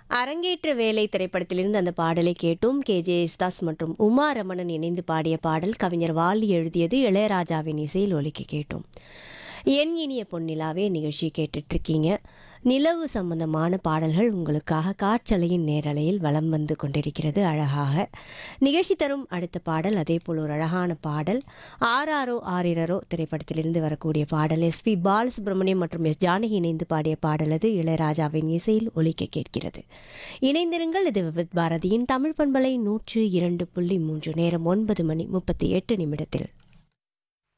அரங்கேற்ற வேலை திரைப்படத்திலிருந்து அந்த பாடலை கேட்டோம் கே ஜே யேசுதாஸ் மற்றும் உமா ரமணன் இணைந்து பாடிய பாடல் கவிஞர் வாலி எழுதியது இளையராஜாவின் இசையில் ஒலிக்க கேட்டோம் என் இனிய பொன்னிலாவே நிகழ்ச்சி கேட்டுட்டு இருக்கீங்க நிலவு சம்பந்தமான பாடல்கள் உங்களுக்காக காற்றலையின் நேரலையில் வலம் வந்து கொண்டிருக்கிறது அழகாக நிகழ்ச்சி தரும் அடுத்த பாடல் அதே போல் ஒரு அழகான பாடல் ஆராரோ ஆரிரரோ திரைப்படத்திலிருந்து வரக்கூடிய பாடல் எஸ் பி பாலசுப்ரமணியம் மற்றும் எஸ் ஜானகி இணைந்து பாடிய பாடல் அது இளையராஜாவின் இசையில் ஒலிக்க கேட்கிறது இணைந்திருங்கள் இது விவித் பாரதியின் தமிழ் பண்பலை நூற்று இரண்டு புள்ளி மூன்று நேரம் ஒன்பது மணி முப்பத்தி எட்டு நிமிடத்தில்